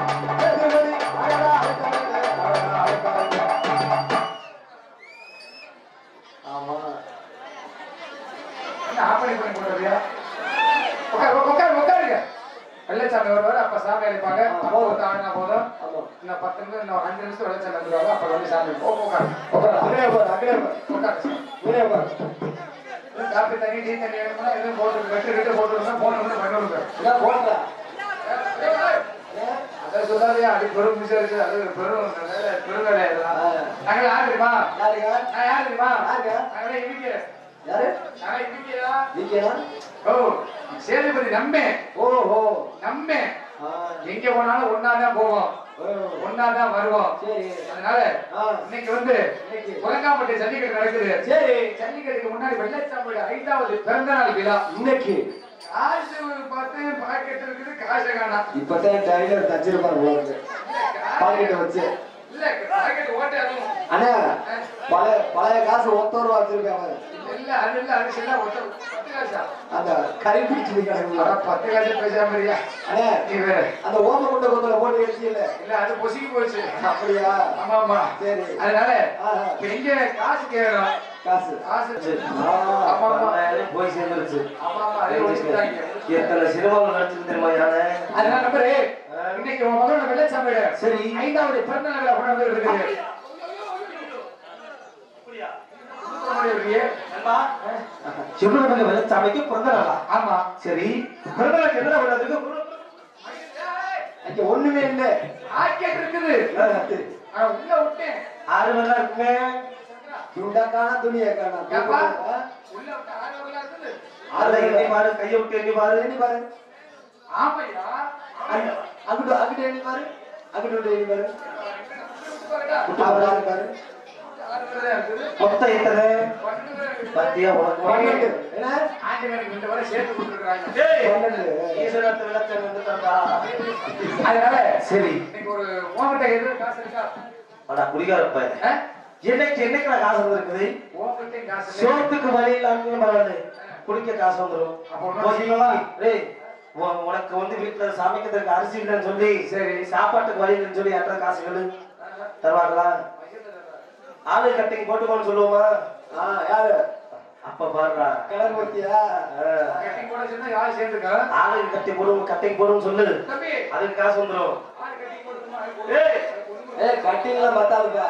ஆமா என்ன ஆப்பணி பண்ணி கொடுக்குறியா உட்கார் உட்கார் உட்காருங்க வெள்ளச்சாமி வருவார் அப்ப சாமி அழைப்பாங்க அப்போ வந்து ஆடினா போதும் ஆமா இன்னும் பத்து நிமிஷம் இன்னும் அஞ்சு நிமிஷம் வெள்ளச்சாமி வந்துருவாங்க அப்ப வந்து சாமி ஓ உட்கார் உட்கார் அங்கேயே பாரு அங்கேயே பாரு உட்கார் அங்கேயே பாரு காப்பி தண்ணி டீ தண்ணி வேணும்னா எதுவும் போட்டு வெட்டு கிட்ட போட்டுருந்தா போன வந்து பண்ணி விடுங்க என்ன போடுற அதை சொல்லாதே அடி பெரும் விசாரிச்சு அது பெரும் பெருங்கடை இதெல்லாம் நாங்கள் யார் தெரியுமா யாருங்க நான் யார் தெரியுமா யாருங்க? நாங்களே இவிக்க யாரு நான் இவிக்கா நீங்களா ஓ சேதுபதி நம்பே ஓஹோ நம்பே ஆ, எங்க போனாலும் ஒன்னாதான் போவோம் ஓ, ஒன்னாதான் வருவோம் சரி அதனால ஆ, இன்னைக்கு வந்து இன்னைக்கு. உலகாம்பட்டி ஜல்லிக்கட்டு நடக்குது சரி ஜல்லிக்கட்டுக்கு முன்னாடி வெள்ளச்சாமியோட ஐந்தாவது பிறந்த நாள் விழா இன்னைக்கு காசு பார்த்து பாக்கெட் இருக்குது காசை காணா இப்பதான் டைலர் தச்சிருப்பாரு போல இருக்கு பாக்கெட்டை வச்சு இல்ல பாக்கெட் ஓட்டை அதுவும் அண்ணா பழைய பழைய காசு ஒத்த ரூபா வச்சிருக்காங்க இல்ல அது இல்ல அது சின்ன ஒட்டை பத்து காசா அந்த கறி பிடிச்சி கிடக்குல அட, பத்து காசு பேசாம இருக்கியா? அண்ணா நீ வேற அந்த ஓம குண்டை கொத்தல போட்டு எடுத்தீங்கல்ல இல்ல அது பொசுக்கி போச்சு அப்படியா ஆமா ஆமா சரி அதனால ஆஹா. இப்ப எங்க காசு கேட்கணும் காசு காசு ஆ, ஆமா ஆமா பரவாயில்ல, போய் சேர்ந்துருச்சு ஆமா ஆமா அதே ஒழிச்சுட்டாங்க எத்தனை சினிமாவில் நடிச்சிருக்கு தெரியுமா யானை அதனால நம்பரு இன்னைக்கு உன் மகளோட வெள்ளச்சாமியோட சரி. ஐந்தாவது பிறந்த நாளை கொண்டாந்து இருக்குது முன்னாடி இருக்கியே. சிவனுடைய வெள்ளச்சாமிக்கு பிறந்த நாளா ஆமா சரி பிறந்த நாளுக்கு என்ன பண்ணதுக்கு அங்க ஒண்ணுமே இல்ல ஆக்கெட் இருக்குது நான் உள்ள விட்டேன் ஆறு மணி நேரம் இருக்குமே துண்டா காணா துணியா காணா ஏப்பா ஆ? உள்ள விட்ட ஆறு உள்ள இருக்குது அதை எண்ணி பாரு கையை விட்டு எண்ணி பாரு எண்ணி பாரு ஆமையா அங்க- அங்கிட்டு அங்கிட்டு எண்ணி பாரு அங்கிட்டு எண்ணி பாரு ஆறு அவர் யாரு பாரு தான் இருக்குது மொத்தம் எத்தனை பன்னெண்டு தான் இருக்குது. பத்தியா உனக்கு பன்னெண்டு என்ன ஆண்டவனுக்கு இந்த வரை சேர்த்து கொடுத்துருக்காங்க டேய், பன்னெண்டு ஈஸ்வரத்து வெள்ளச்சாமி வந்துட்டான்டா. அதனால சரி இன்னைக்கு ஒரு உன்கிட்ட எது காசு இருக்கா அடா குடிகாரப்ப ஆ? என்னைக்கு என்னைக்கு நான் காசு வந்திருக்குது உன்கிட்ட காசு இல்லை. சோத்துக்கு வழி இல்லாம பரவாயில்ல குடிக்க காசு வந்துடும் அப்போ ஒண்ணும் ஓகேங்களா டேய் உன்- உனக்கு வந்து வீட்டுல சமைக்கிறதுக்கு அரிசி இல்லைன்னு சொல்லி சரி. சாப்பாட்டுக்கு வழி இல்லைன்னு சொல்லி எத்தனை காசு கேளு தருவாங்களா ஆளு கட்டிங் போட்டுக்கோன்னு சொல்லுவோமா ஆ யாரு அப்ப பாருடா கலர் பத்தியா ஆ. கட்டி கூட சொன்னா யார் சேர்ந்துக்கா ஆளுக்கு கட்டி போடுவோம் கட்டிங் போடுவோம் சொல்லு தம்பி அதுக்கு காசு வந்துடும் ஆறு கட்டி போட்டுமா ஏய் ஏ கட்டிங்லாம் பத்தாதுப்பா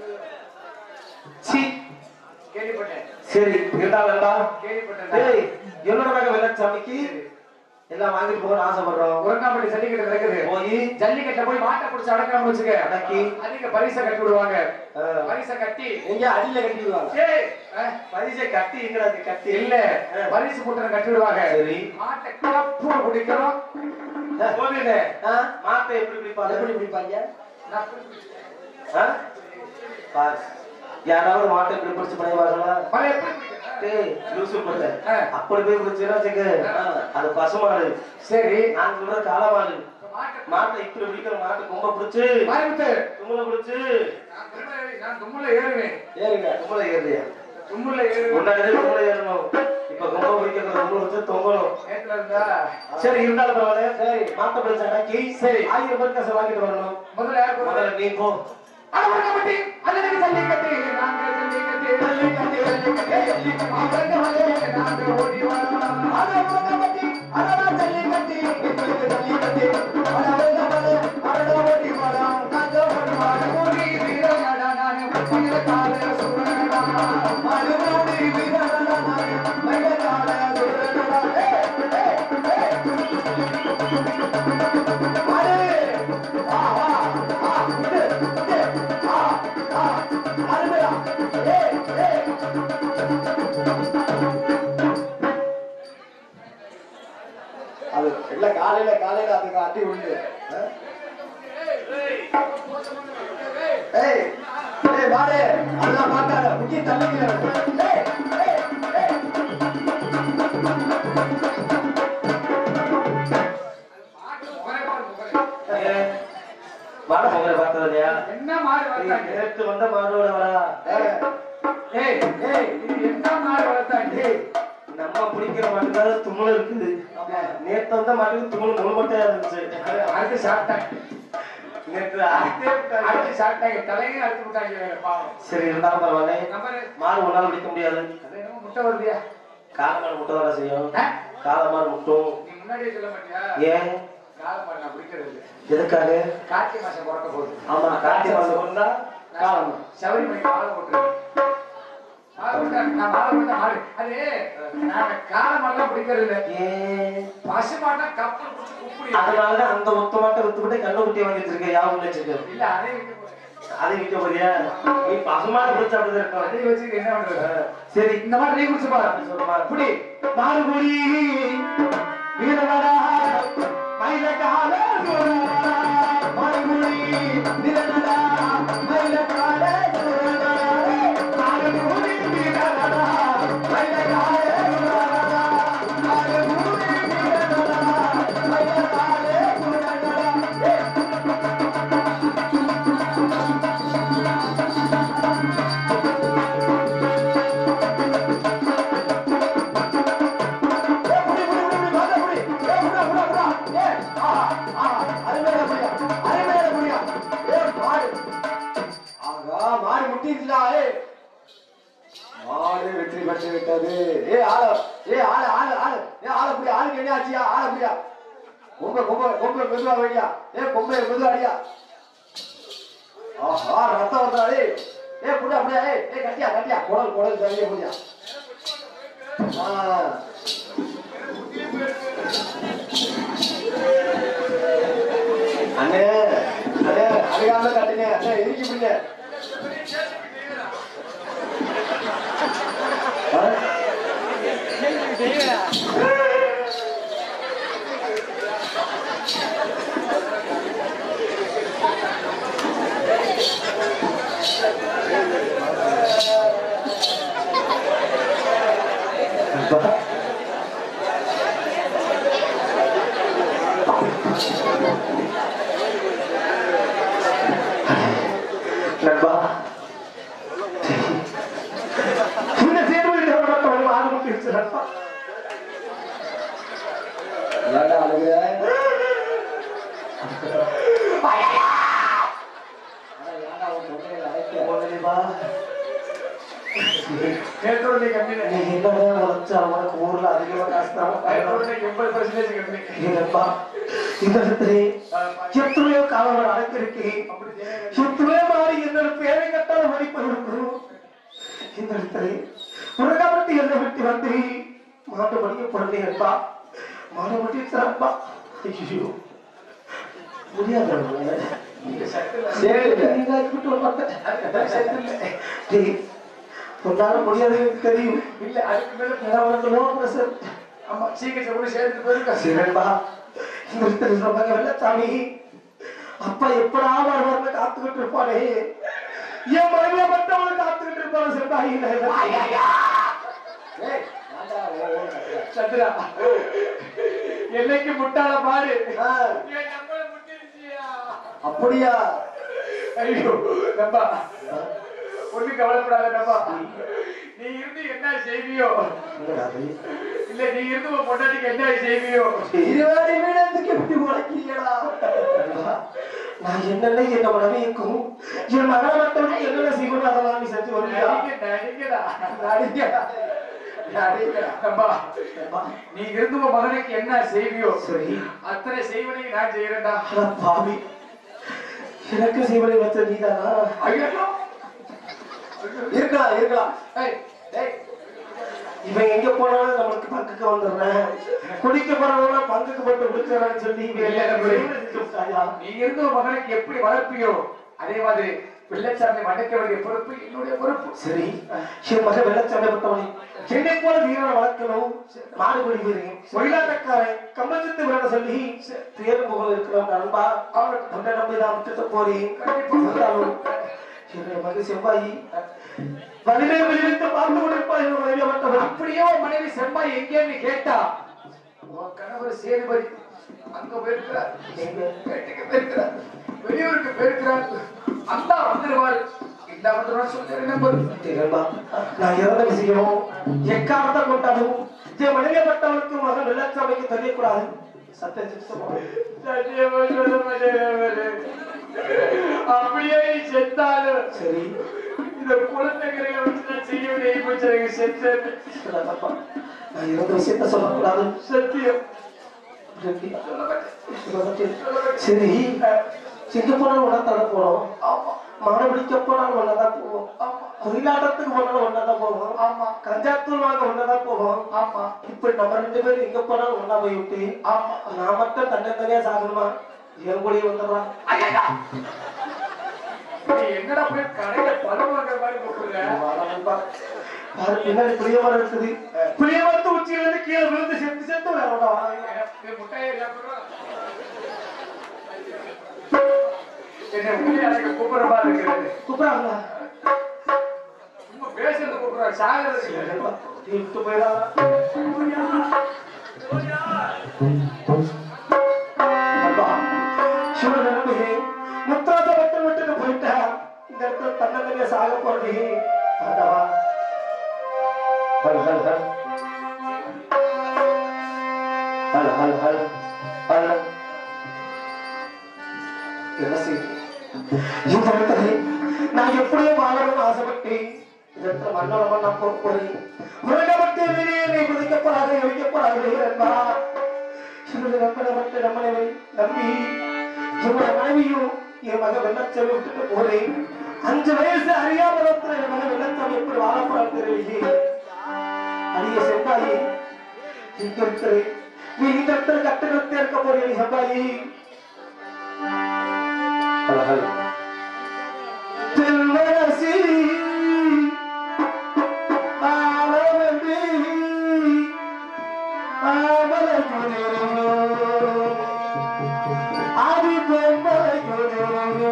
சி கேள்விப்பட்டேன் சரி இருந்தா வேண்டாம் கேள்விப்பட்டேன் டேய் என்னோட மகன் வெள்ளச்சாமிக்கு எல்லாம் வாங்கிட்டு போகணும்னு ஆசைப்படுறோம் உரங்காம்பட்டி ஜல்லிக்கட்டு நடக்குது போய் ஜல்லிக்கட்டை போய் மாட்டை பிடிச்சி அடக்காம வச்சுக்க அடக்கி. அதிக பரிசை கட்டி விடுவாங்க ஆ. பரிசை கட்டி எங்க அடியில கட்டிடுவாங்க ஏய், ஆ, பரிசை கட்டி எங்கடா இருக்கு கட்டி இல்ல பரிசு கூட்டம் கட்டி விடுவாங்க சரி மாட்டை கிளப்பு பிடிக்கணும் கோவிலே ஆ? மாட்டை எப்படி பிடிப்பாங்க எப்படி பிடிப்பாங்க நான் பிடிச்சு- ஆ? பாரு யாராவது மாட்டை இப்படி பிடிச்சு பண்ணிடுவாங்களா பழைய எப்படி பிடிக்கணும்? டேய் லூசு போட்ட ஆ. அப்படி போய் பிடிச்சுன்னா வச்சுக்க ஆ. அது பசுமாடு சரி நான் சொல்ற காலமாடு மாட்டை மாட்டை இப்படி பிடிக்கிற மாட்டு கொம்ப பிடிச்சு மாறிவிட்டு தும்முல பிடிச்சு நான் தும்முல ஏறி- நான் தும்முல ஏறுவேன் ஏறுங்க தும்முல ஏறியா தும்முல ஏறுவேன் முன்னாடி தும்முல ஏறணும் இப்ப கொம்ப பிடிக்கிற தும்முல வச்சு தொங்கணும் நேத்துல இருந்தா சரி இருந்தாலும் பரவாயில்ல சரி. மாட்டை பிடிச்ச அடக்கி சரி. ஆயிரம் பேர் காசை வாங்கிட்டு வரணும் முதல்ல யார் போறது? முதல்ல நீ போ அடவரங்கப்பட்டி, அல்லது ஜல்லிக்கட்டு, நாங்க ஜல்லிக்கட்டு, ஜல்லிக்கட்டு, ஜல்லிக்கட்டு, ஜல்லிக்கட்டு. அவங்க மலையில நாங்க ஓடி வரோம். அடவரங்கப்பட்டி, அடடா ஜல்லிக்கட்டு, எங்களுக்கு ஜல்லிக்கட்டு. அடவரங்க மலை, அடடா ஓடி வரோம். நாங்க ஓடி வரோம். ஓடி வீரனடா நானு, மயிலக்கால சூரனடா. மறுபடி வீரனடா நானு, மயிலக்கால சூரனடா. ஏய், ஏய், ஏய். அடே, வா, வா, வா, இது, இது, ஆ, ஆ, அருமையா. ஏய், ஏய். அது இல்ல காலையில காலையில அதுக்கு அடி உண்டு ஆ? ஏய் ஏய் வாடே அதெல்லாம் பார்க்காத முக்கிய தள்ளிக்கிறேன் ஏய் ஏய் ஏய் ஏன்? மாடு பொங்கலை பார்த்தது இல்லையா என்ன மாடு நீ வளர்த்தாங்க நேத்து வந்த மாடோட வரா ஏய், ஏய் ஏய் இது என்ன மாடு வளர்த்தாங்க நம்ம பிடிக்கிற மாட்டுக்காக தும்மல் இருக்குது ஆமா. நேத்து வந்த மாட்டுக்கு தும்மல் முழு மட்டும் இருந்துச்சு அடுத்து சாப்பிட்டாங்க நேற்று அடித்தே விட்டாங்க. அடிச்சு சாப்பிட்டாங்க தலையும் அடிச்சு விட்டாங்க வேற பாவம் சரி இருந்தாலும் பரவாயில்ல நம்பரு மாடு ஒன்னால பிடிக்க முடியாது அது என்னமோ முட்டை வருதியா காலமாடு முட்டை வர செய்யும் ஆ? காலமாடு முட்டும் நீ முன்னாடியே சொல்ல மாட்டியா ஏன் கால மாடு நான் பிடிக்கிறது இல்லை எதுக்காக கார்த்திகை மாசம் பிறக்க போகுது ஆமா கார்த்திகை மாசம் வந்தா காலம் சபரிமலை மாலை போட்டுருக்கு மாலை போட்டா நான் மாலை போட்டா மாடு அது நான் கால மாடெல்லாம் பிடிக்கிறது இல்லை ஏன் பசு மாட்டா கப்பல் பிடிச்சி குப்பிடி அதனாலதான் அந்த ஒத்த மாட்டை வித்துக்கிட்டு கண்ணு குட்டியை வாங்கி வச்சிருக்க யாவும் வச்சிருக்க இல்ல அதே விட்டு போறேன். அதை விற்க போறியா நீ பசுமாடு பிடிச்ச அப்படிதான் இருக்கும் அதே வச்சு என்ன பண்றது சரி இந்த மாதிரி நீ குடிச்சு பாரு சொல்லுமா இப்படி மாறுபடி வீரவடா மயிலக்கால மாறுபடி வீரவடா மயிலக்கால மாறுபடி வீரவடா மயிலக்கால மாறுபடி வீரவடா மயிலக்கால மாடு வெற்றி பெற்று விட்டது ஏ ஆள ஏ ஆள ஆள ஆள ஏ ஆள புடியா ஆளுக்கு என்ன ஆச்சியா ஆள புடியா கொம்ப கொம்ப கொம்ப மெதுவா வையா ஏ கொம்பை மெதுவா அடியா ஆஹா ரத்தம் வந்தா ஏய் ஏ புடியா புடியா ஏய் ஏ கட்டியா கட்டியா குடல் குடல் சரியா புடியா ஆ அண்ணே அண்ணே அழுகாம கட்டுங்க அண்ணே இறுக்கி பிடிங்க ஆ? நண்பா இந்த சேர்வில் நிறுவனத்தோடு ஆரம்பிச்சு நண்பா ஏன்டா அழுகுற ஆனா ஏன்டா உன் தொண்டையில அடைக்க? முதலிவா பெட்ரோல் கம்மி நீ என்னடா உழைச்சா உனக்கு ஊர்ல அதிகமா காசு தான் பெட்ரோல் எண்பது பர்சன்டேஜ் கம்மி ஏனப்பா இந்த இடத்திலே எத்தனையோ காலங்கள் அடக்கிருக்கேன் அப்படி செய்ய எத்தனையோ மாறி என்னோட பேரை கட்டாத மதிப்பு இருக்கும் இந்த இடத்திலே உலகப்பட்டு என்னை விட்டு வந்து மாட்டு படிக்க பிறந்தேன்ப்பா மாடு பட்டி சிறப்பா ஐயோ முடியாது சரி டேய், உன்னால முடியாது தெரியும் இல்ல அதுக்கு மேல ஏன்னா உனக்கு லோ பிரஷர் ஆமா சீக்கிரம் கூட சேர்த்து போயிருக்கா சிறப்பா இந்த இடத்துல சொல்றாங்க வெள்ளச்சாமி அப்பா எப்படா வருவார்னு காத்துக்கிட்டு இருப்பானே என் மனைவிய மட்டும் அவனை காத்துக்கிட்டு இருப்பான சிறப்பாக ஏய், ஏன்டா ஓ, ஓ, கத்துற? சந்திரா என்னைக்கு முட்டாள பாரு ஆ, என் நம்மள முட்டிருச்சியா அப்படியா ஐயோ நம்பா ஒண்ணு கவலைப்படாத நம்பா நீ இருந்து என்ன செய்வியோ இல்ல நீ இருந்து உன் பொண்டாட்டிக்கு என்ன செய்வியோ இருவாடி வீடத்துக்கு எப்படி உழைக்கிறீங்களா நான் என்னென்ன என்ன மனைவிக்கும் என் மகன மட்டும் என்னென்ன செய்யணும் அதெல்லாம் நீ செஞ்சு வருவியா நடிக்க நடிக்கடா நடிகடா நடிகடா நம்பா நீ இருந்து உன் மகனுக்கு என்ன செய்வியோ சரி அத்தனை செய்வனையும் நான் செய்யறேன்டா அட பாவி எனக்கு செய்வனை வச்ச நீதானா ஐயோ இருக்கலாம் இருக்கலாம் ஏய் ஏய் இவன் எங்க போனாலும் நம்மளுக்கு பங்குக்கு வந்துடுறேன் குடிக்க போறவங்க பங்குக்கு போட்டு குடிச்சான்னு சொல்லி இவன் இல்ல, என்ன இல்ல. செஞ்சு விட்டாயா? நீ இருந்த உன் மகனுக்கு எப்படி வளர்ப்பியோ அதே மாதிரி பிள்ளைச்சாமி மடக்க வேண்டிய பொறுப்பு என்னுடைய பொறுப்பு சரி என் மகன் வெள்ளச்சண்டை பட்டவனை என்னை போல வீரனை வளர்க்கணும் மாடுபடி வீரன் ஒயிலாட்டக்காரன் கம்பஞ்சத்து விரட சொல்லி தேர் முகம் இருக்கிறவங்க அன்பா அவனுக்கு தொண்டை நம்பி தான் விட்டுட்டு போறேன் இருந்தாலும் என்னுடைய மகன் செவ்வாயி வலிமை விளைவித்து பார்த்து கொடுப்பா என் மனைவி பட்டவன் அப்படியே உன் மனைவி செம்பாய் எங்கேன்னு கேட்டா உன் கணவர் சேதுபதி அங்க போயிருக்கிறார் பேட்டைக்கு போயிருக்கிறார் வெளியூருக்கு போயிருக்கிறார் அந்த வந்துருவார் இந்த வந்துருவார் சொல்லி நம்பர் தெரியுமா நான் இறந்த விஷயம் எக்காரத்தை கொண்டாலும் என் மனைவி பட்டவனுக்கு மகன் வெள்ளச்சாமிக்கு தெரியக்கூடாது சத்தியம் சொல்லுவாங்க சத்தியமா சொல்ல மாட்டேன் சரி இந்த குழந்தைகளை வச்சு நான் செய்ய வேண்டிய போச்சு எனக்கு செத்தேன் சொல்லாதப்பா. நான் இருந்த விஷயத்த சொல்லக்கூடாது சத்தியம் சரி சிங்கப்பூர் ஒன்றா போனோம் ஆமா மானபிடிக்க போனால் ஒன்னதான் போவோம் ஆமா ஒயிலாட்டத்துக்கு போனாலும் ஒன்னதான் போவோம் ஆமா கஞ்சாத்தூள் வாங்க ஒன்னதான் போவோம் ஆமா இப்ப நம்ம ரெண்டு பேரும் எங்க போனாலும் ஒன்னா போய் விட்டு ஆமா நான் மட்டும் தன்னந்தனியா சாகணுமா என் கூடயே வந்துடலாம் ஐயா நீ என்னடா போய் கடையில பழம் வாங்குற மாதிரி கூப்பிடுற யாரு பின்னாடி புளிய மரம் இருக்குது புளிய மரத்து உச்சியில இருந்து கீழே விழுந்து செத்து செத்து விளையாடா எனக்கு முட்டையை சாப்பிடுறோம் என்ன உள்ளே எனக்கு கூப்பிடுற மாதிரி இருக்கிறது கூப்பிடாங்களா சும்மா பேசுறது கூப்பிடுற சாகிறது இல்லை. விட்டு போயிடாதா அப்பா, சிவனே, முத்தாத மட்டும் விட்டுட்டு போயிட்டா இந்த இடத்துல தன்னந்தனியா சாக போறது ஆண்டவா ஹல் ஹல் ஹல் ஹல் ஹல் ஹல் ஹல் என்ன செய்யுது இந்த இடத்துல நான் எப்படியோ வாழணும்னு ஆசைப்பட்டேன் இந்த இடத்துல மண்ணோட நான் போக போறேன் முருகப்பட்டு நீ குதிக்கப்படாது எரிக்கப்படாது என்பா சிவனு நம்பனை மட்டும் நம்மனை நம்பி என்னோட மனைவியும் என் மக வெள்ளச்சாமி விட்டுட்டு போறேன் அஞ்சு வயசு அறியாமலத்துல என் மக வெள்ளச்சாமி எப்படி வாழப்படாது தெரியலையே அடிய செம்பாயி இங்க இருக்கிறேன் நீ இந்த இடத்துல கட்டுக்கட்டே இருக்க போறீங்க செம்பாயி ஹல் ஹல் திருவரசி ஆனவந்தி ஆமலகுதிரோ ஆதி பொம்மலகுதிரோ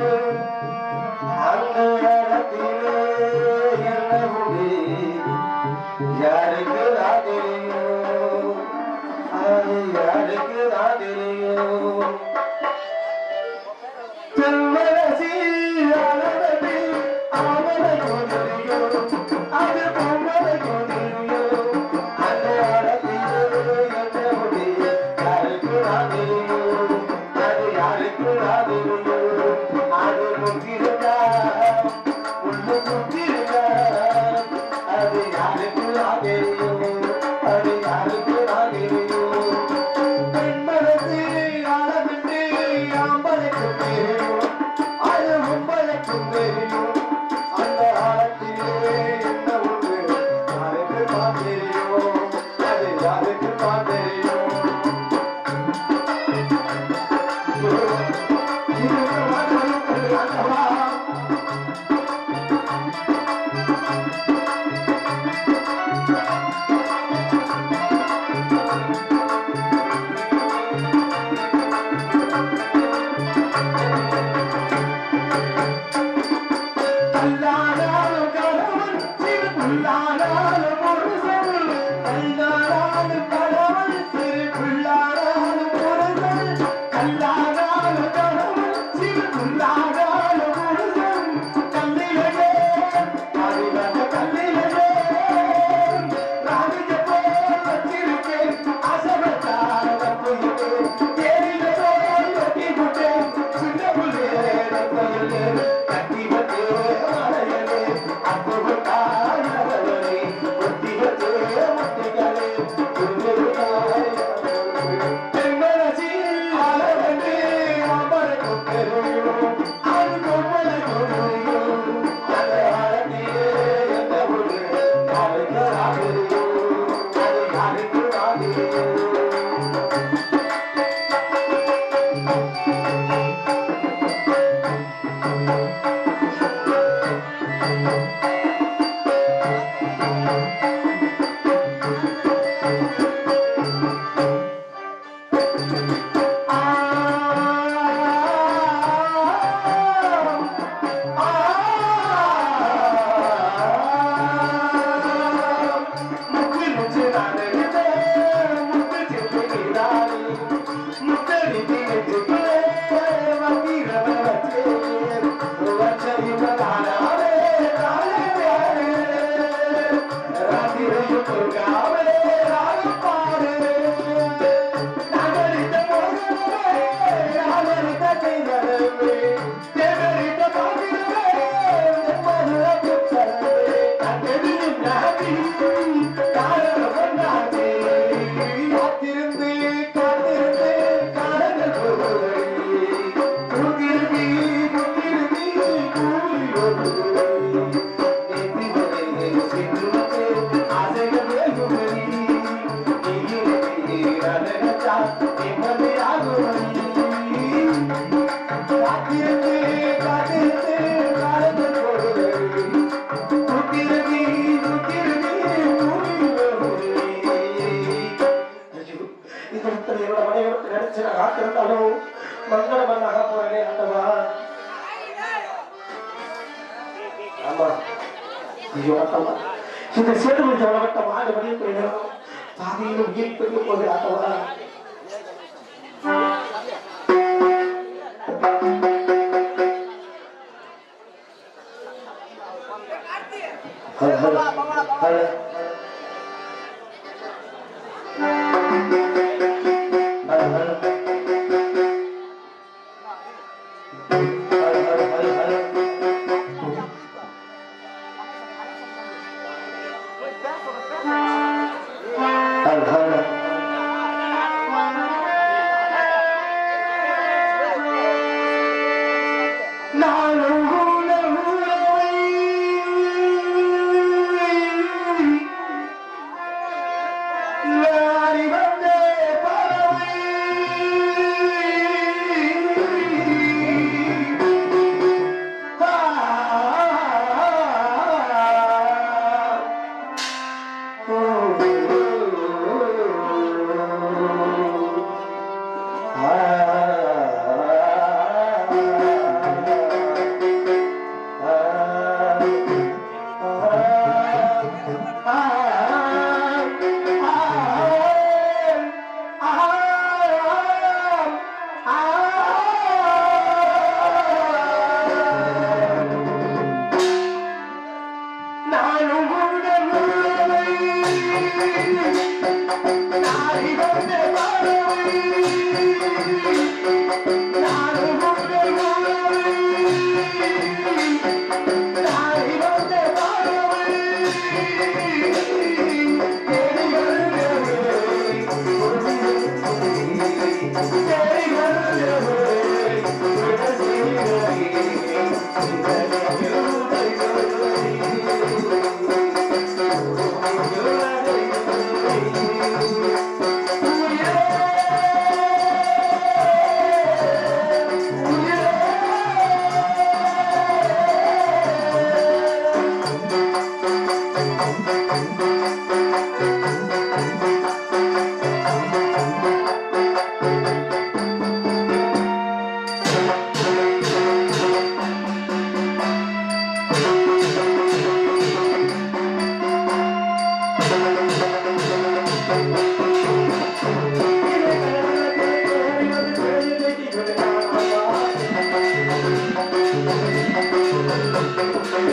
அந்த இடத்திலே என்ன முடி யாருக்கு தான் தெரியும் அது யாருக்கு தான் தெரியும் திருமணசி அழகடி அவனை கொண்டியோ அது பொம்மலை கொண்டியோ அந்த அழகியோ என்ன முடி யாருக்கு ராதிரியோ அது யாருக்கு ராதிரியோ அது முத்திருந்தா உள்ளு முத்திருந்தா அது யாருக்கு ராதிரியோ அது யாருக்கு ராதிரியோ பெண்மனசு அளவின்றி அம்பலைக்கும் தெரியும் அது உம்பலைக்கும் தெரியும் அந்த ஆழத்திலே என்ன உண்டு யாருக்கு தான் தெரியும் அது யாருக்கு தான் தெரியும் இது ஒரு மாதிரி ஆண்டவா. முடிஞ்சு வளர்த்தவா இந்த சேடு முடிஞ்ச வளர்த்த மாடு வழிய போயிடும் பாதியில் உயிர் பெரிய போது ஆட்டவா hello hello hello hello hello hello hello hello hello hello hello நானும் உணவுறவை நாடி வந்தே பறவை நானும் உணவுறவை நாடி வந்தே பறவை நானும் உணவுறவை நாடி வந்தே பறவை தேடி வருகிறவை தேடி Thank